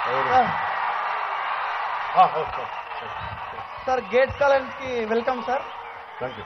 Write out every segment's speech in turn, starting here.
Sir okay sir Gates college కి welcome sir thank you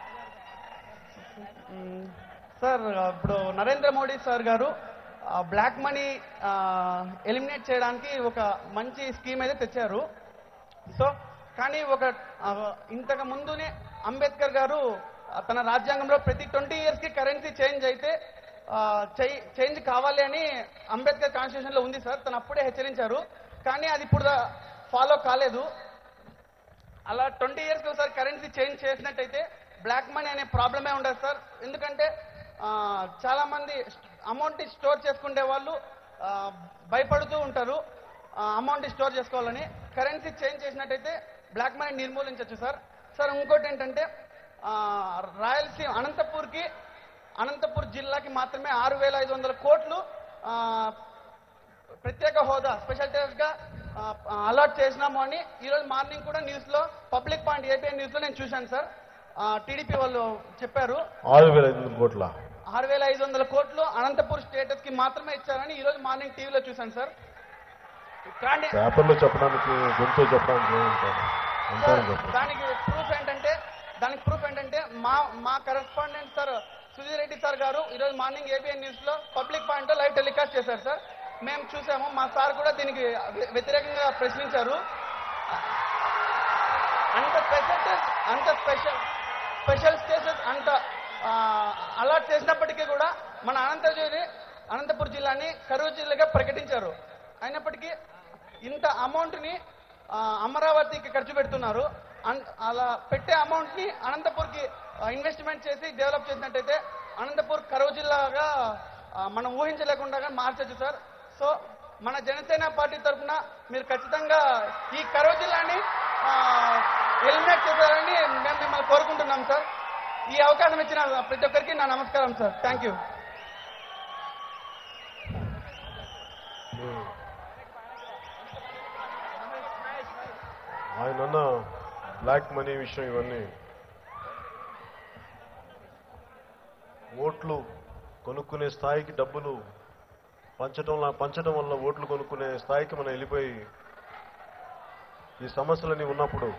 మ్మ్. Sir ఇప్పుడు Narendra Modi sir గారు బ్లాక్ మనీ ఎలిమినేట్ చేయడానికి ఒక మంచి స్కీమ్ అయితే తెచ్చారు సో కానీ ఒక ఆ, ఇంతకు ముందునే అంబేద్కర్ గారు ఆ, తన రాజ్యాంగంలో ప్రతి ట్వంటీ ఇయర్స్ కి కరెన్సీ చేంజ్ అయితే చేంజ్ కావాలి అని అంబేద్కర్ కాన్స్టిట్యూషన్ లో ఉంది సార్ తను అప్పుడే హెచ్చరించారు కానీ అది ఇప్పుడు ఫాలో కాలేదు అలా ట్వంటీ ఇయర్స్ ఒకసారి కరెన్సీ చేంజ్ చేసినట్టయితే బ్లాక్ మనీ అనే ప్రాబ్లమే ఉండదు సార్ ఎందుకంటే ఆ, చాలా మంది అమౌంట్ స్టోర్ చేసుకునే వాళ్ళు ఆ, భయపడుతూ ఉంటారు అమౌంట్ స్టోర్ చేసుకోవాలని కరెన్సీ చేంజ్ చేసినట్టయితే బ్లాక్ మనీ నిర్మూలించవచ్చు సార్ సార్ ఇంకోటి ఏంటంటే ఆ, రాయలసీమ అనంతపూర్కి అనంతపూర్ జిల్లాకి మాత్రమే ఆరు వేల ఐదు వందల కోట్లు ఆ, ప్రత్యేక హోదా స్పెషల్ స్టేటస్ గా అలాట్ చేసినాము అని ఈ రోజు మార్నింగ్ కూడా న్యూస్ లో పబ్లిక్ పాయింట్ ఏపీఎన్ న్యూస్ లో నేను చూశాను సార్ టీడీపీ వాళ్ళు చెప్పారు ఆరు వేల ఐదు వందల కోట్ల ఆరు వేల ఐదు వందల కోట్లు అనంతపూర్ స్టేటస్ కి మాత్రమే ఇచ్చారని ఈ రోజు మార్నింగ్ టీవీలో చూశాను సార్ కానీ పేపర్లో చెప్పడానికి గొంతు చెప్పడానికి ఏమంటారు అంటారు సార్, చెప్పండి దానికి ప్రూఫ్ ఏంటంటే దానికి ప్రూఫ్ ఏంటంటే మా మా correspondent sir Sudheer Reddy sir గారు ఈరోజు మార్నింగ్ ఏబిఎన్ న్యూస్ లో పబ్లిక్ పాయింట్ లో లైవ్ టెలికాస్ట్ చేశారు సార్ మేము చూసాము మా సార్ కూడా దీనికి వ్య- వ్యతిరేకంగా ప్రశ్నించారు అంత స్పెషల్ అంత స్పెషల్ స్పెషల్ స్టేటస్ అంత అలాట్ చేసినప్పటికీ కూడా మన అనంతగిరి అనంతపురం జిల్లాని కరువు జిల్లాగా ప్రకటించారు అయినప్పటికీ ఇంత అమౌంట్ ని ఆ, అమరావతికి ఖర్చు పెడుతున్నారు అన్- అలా పెట్టే అమౌంట్ ని అనంతపూర్కి ఇన్వెస్ట్మెంట్ చేసి డెవలప్ చేసినట్టయితే అనంతపూర్ కరువు జిల్లాగా ఆ, మనం ఊహించలేకుండా మార్చచ్చు సార్ సో మన జనసేన పార్టీ తరఫున మీరు ఖచ్చితంగా ఈ కరువు జిల్లాని ఎలిమినేట్ చేశారని మేము మిమ్మల్ని కోరుకుంటున్నాం సార్ ఈ అవకాశం ఇచ్చిన ప్రతి ఒక్కరికి నా నమస్కారం సార్ థ్యాంక్ యూ ఆయన అన్న బ్లాక్ మనీ విషయం ఇవన్నీ ఓట్లు కొనుక్కునే స్థాయికి డబ్బులు పంచడం పంచడం వల్ల ఓట్లు కొనుక్కునే స్థాయికి మనం వెళ్ళిపోయి ఈ సమస్యలన్నీ ఉన్నప్పుడు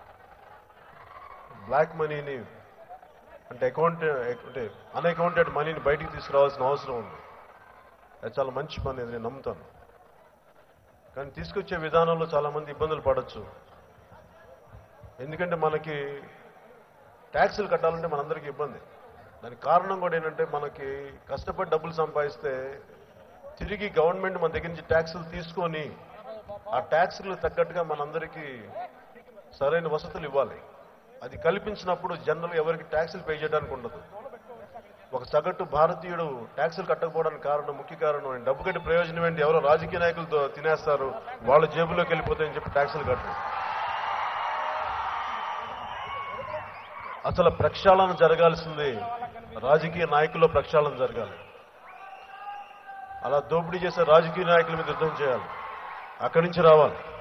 బ్లాక్ మనీని అంటే అకౌంట్ అంటే అన్అకౌంటెడ్ మనీని బయటికి తీసుకురావాల్సిన అవసరం ఉంది అది చాలా మంచి పని అది నేను నమ్ముతాను కానీ తీసుకొచ్చే విధానంలో చాలా మంది ఇబ్బందులు పడవచ్చు ఎందుకంటే మనకి ట్యాక్సులు కట్టాలంటే మనందరికీ ఇబ్బంది దానికి కారణం కూడా ఏంటంటే మనకి కష్టపడి డబ్బులు సంపాదిస్తే తిరిగి గవర్నమెంట్ మన దగ్గర నుంచి ట్యాక్సులు తీసుకొని ఆ ట్యాక్సులు తగ్గట్టుగా మనందరికీ సరైన వసతులు ఇవ్వాలి అది కల్పించినప్పుడు జనరల్ ఎవరికి ట్యాక్సులు పే చేయడానికి ఉండదు ఒక సగటు భారతీయుడు ట్యాక్సులు కట్టకపోవడానికి కారణం ముఖ్య కారణం డబ్బు కట్టి ప్రయోజనం ఏంటి ఎవరో రాజకీయ నాయకులతో తినేస్తారు వాళ్ళ జేబులోకి వెళ్ళిపోతాయని చెప్పి ట్యాక్సులు కట్టరు అసలు ప్రక్షాళన జరగాల్సింది రాజకీయ నాయకుల్లో ప్రక్షాళన జరగాలి అలా దోపిడీ చేసే రాజకీయ నాయకుల మీద యుద్ధం చేయాలి అక్కడి నుంచి రావాలి